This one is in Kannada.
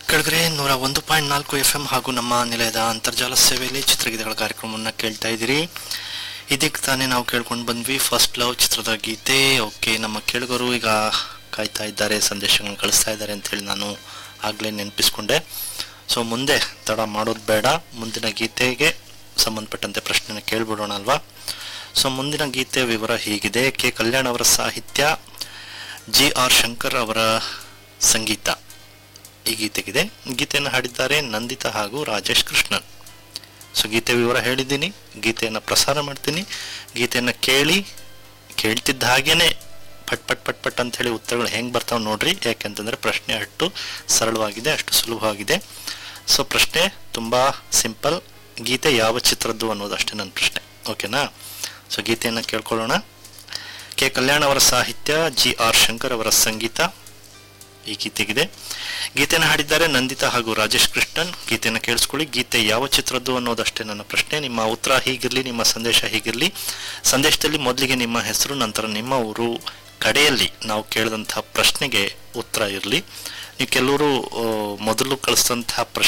ಕೆಳಗರೆ ನೂರ ಒಂದು ಪಾಯಿಂಟ್ ನಾಲ್ಕು ಎಫ್ ಎಂ ಹಾಗೂ ನಮ್ಮ ನಿಲಯದ ಅಂತರ್ಜಾಲ ಸೇವೆಯಲ್ಲಿ ಚಿತ್ರಗೀತೆಗಳ ಕಾರ್ಯಕ್ರಮವನ್ನು ಕೇಳ್ತಾ ಇದ್ದೀರಿ ಇದಕ್ಕೆ ತಾನೇ ನಾವು ಕೇಳ್ಕೊಂಡು ಬಂದ್ವಿ ಫಸ್ಟ್ ಲವ್ ಚಿತ್ರದ ಗೀತೆ ಓಕೆ ನಮ್ಮ ಕೇಳುಗರು ಈಗ ಕಾಯ್ತಾ ಇದ್ದಾರೆ ಸಂದೇಶಗಳನ್ನು ಕಳಿಸ್ತಾ ಇದ್ದಾರೆ ಅಂತೇಳಿ ನಾನು ಆಗಲೇ ನೆನಪಿಸ್ಕೊಂಡೆ ಸೊ ಮುಂದೆ ತಡ ಮಾಡೋದು ಬೇಡ ಮುಂದಿನ ಗೀತೆಗೆ ಸಂಬಂಧಪಟ್ಟಂತೆ ಪ್ರಶ್ನೆನ ಕೇಳ್ಬಿಡೋಣ ಅಲ್ವಾ ಸೊ ಮುಂದಿನ ಗೀತೆಯ ವಿವರ ಹೀಗಿದೆ ಕೆ ಕಲ್ಯಾಣ್ ಅವರ ಸಾಹಿತ್ಯ ಜಿ ಆರ್ ಶಂಕರ್ ಅವರ ಸಂಗೀತ ಈ ಗೀತೆಗಿದೆ ಗೀತೆಯನ್ನು ಹಾಡಿದ್ದಾರೆ ನಂದಿತಾ ಹಾಗೂ ರಾಜೇಶ್ ಕೃಷ್ಣನ್ ಸೊ ಗೀತೆ ವಿವರ ಹೇಳಿದ್ದೀನಿ ಗೀತೆಯನ್ನು ಪ್ರಸಾರ ಮಾಡ್ತೀನಿ ಗೀತೆಯನ್ನು ಕೇಳಿ ಕೇಳ್ತಿದ್ದ ಹಾಗೇನೆ ಪಟ್ ಪಟ್ ಪಟ್ ಪಟ್ ಅಂತ ಹೇಳಿ ಉತ್ತರಗಳು ಹೆಂಗೆ ಬರ್ತಾವೆ ನೋಡ್ರಿ ಯಾಕೆಂತಂದ್ರೆ ಪ್ರಶ್ನೆ ಅಷ್ಟು ಸರಳವಾಗಿದೆ ಅಷ್ಟು ಸುಲಭವಾಗಿದೆ ಸೊ ಪ್ರಶ್ನೆ ತುಂಬಾ ಸಿಂಪಲ್ ಗೀತೆ ಯಾವ ಚಿತ್ರದ್ದು ಅನ್ನೋದು ಅಷ್ಟೇ ನನ್ನ ಪ್ರಶ್ನೆ ಓಕೆನಾ ಸೊ ಗೀತೆಯನ್ನು ಕೇಳ್ಕೊಳ್ಳೋಣ ಕೆ ಕಲ್ಯಾಣ್ ಅವರ ಸಾಹಿತ್ಯ ಜಿ ಆರ್ ಶಂಕರ್ ಅವರ ಸಂಗೀತ ಈ ಗೀತೆಗಿದೆ ಗೀತೆಯನ್ನು ಹಾಡಿದ್ದಾರೆ ನಂದಿತಾ ಹಾಗೂ ರಾಜೇಶ್ ಕೃಷ್ಣನ್ ಗೀತೆಯನ್ನು ಕೇಳಿಸ್ಕೊಳ್ಳಿ ಗೀತೆ ಯಾವ ಚಿತ್ರದ್ದು ಅನ್ನೋದಷ್ಟೇ ನನ್ನ ಪ್ರಶ್ನೆ ನಿಮ್ಮ ಉತ್ತರ ಹೀಗಿರಲಿ ನಿಮ್ಮ ಸಂದೇಶ ಹೀಗಿರಲಿ ಸಂದೇಶದಲ್ಲಿ ಮೊದಲಿಗೆ ನಿಮ್ಮ ಹೆಸರು ನಂತರ ನಿಮ್ಮ ಊರು ಕಡೆಯಲ್ಲಿ ನಾವು ಕೇಳಿದಂತಹ ಪ್ರಶ್ನೆಗೆ ಉತ್ತರ ಇರಲಿ ನೀವು ಕೆಲವರು ಆ, ಮೊದಲು ಕಳಿಸಿದಂತಹ ಪ್ರಶ್ನೆ